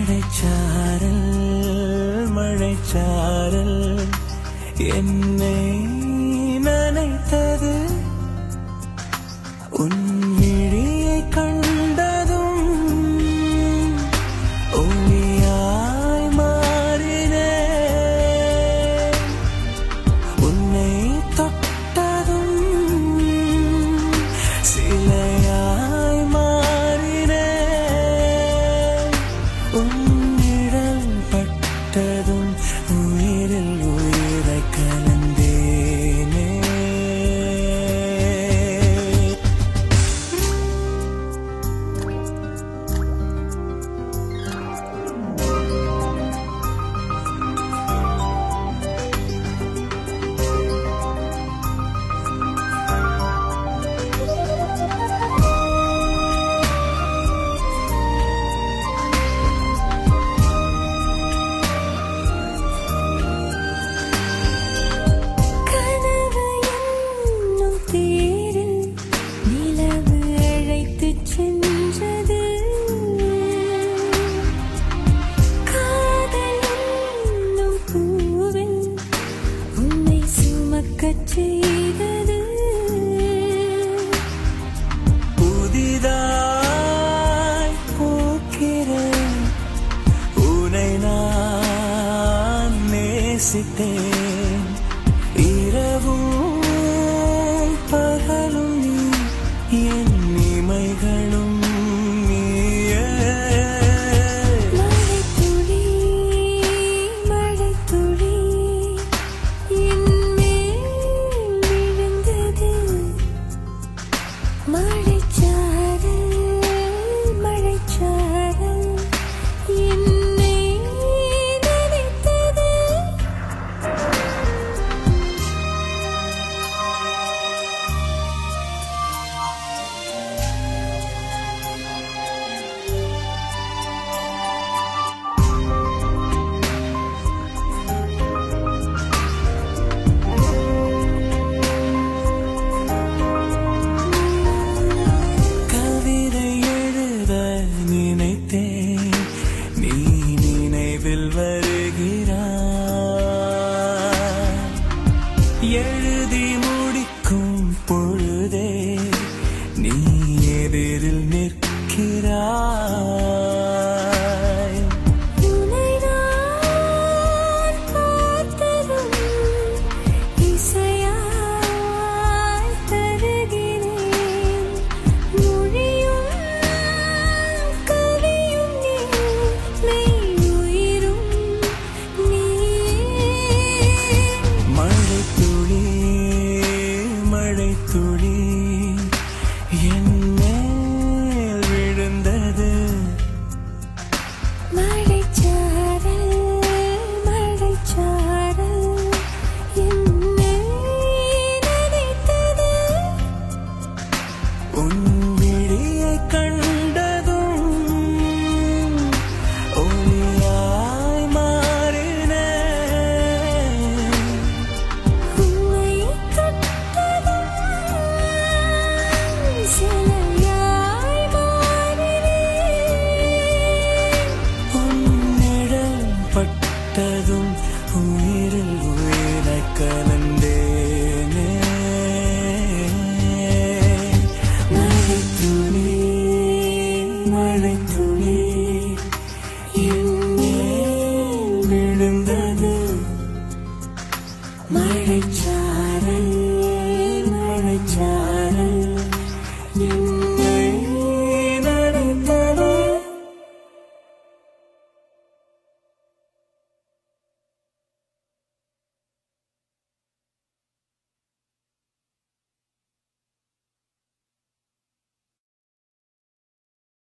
மழைச்சாரல் மழைச்சாரல் என்னை நனைத்தது உன் விழியை கண்டதும் ஒளியாய் மாறினேன் உன்னை தொட்டதும் சிலையாய் மாறினேன் உன் நிழல் பட்டதும் உயிரில் உயிரை கலந்தேனே கனவு என்னும் தேரில் நிலவு அழைத்துச் சென்றது காதல் என்னும் பூவில் உன்னை சுமக்கச் செய்தது புதிதாய் பூக்கிறேன் உனை நான் நேசித்தேன் இரவும் பகலும் நீ என் இமைகளும் நீயே மழைத்துளி மழைத்துளி என் மேல் விழுந்தது மழைச்சாரல் மழைச்சாரல் என்னை நினைத்தது கவிதை எழுத நினைத்தேன் நீ நினைவில் வருகிறாய் எழுதி முடிக்கும் பொழுதே நீ எதிரில் நிற்கிறாய் உன்னை நான் பார்த்ததும் இசையாய் தருகிறேன் மொழியும் கவியும் நீ மெய் உயிரும் நீ மழை துளி மழை துளி என் மேல் விழுந்தது மழைச்சாரல் மழைச்சாரல் என்னை நினைத்தது உன் விழியை கண்டதும் ஒளியாய் மாறினேன் உன்னை தொட்டதும் சிலையாய் மாறினேன் உன் நிழல் பட்டதும் உயிரில் உயிரை கலந்தேனே மழை துளி மழை துளி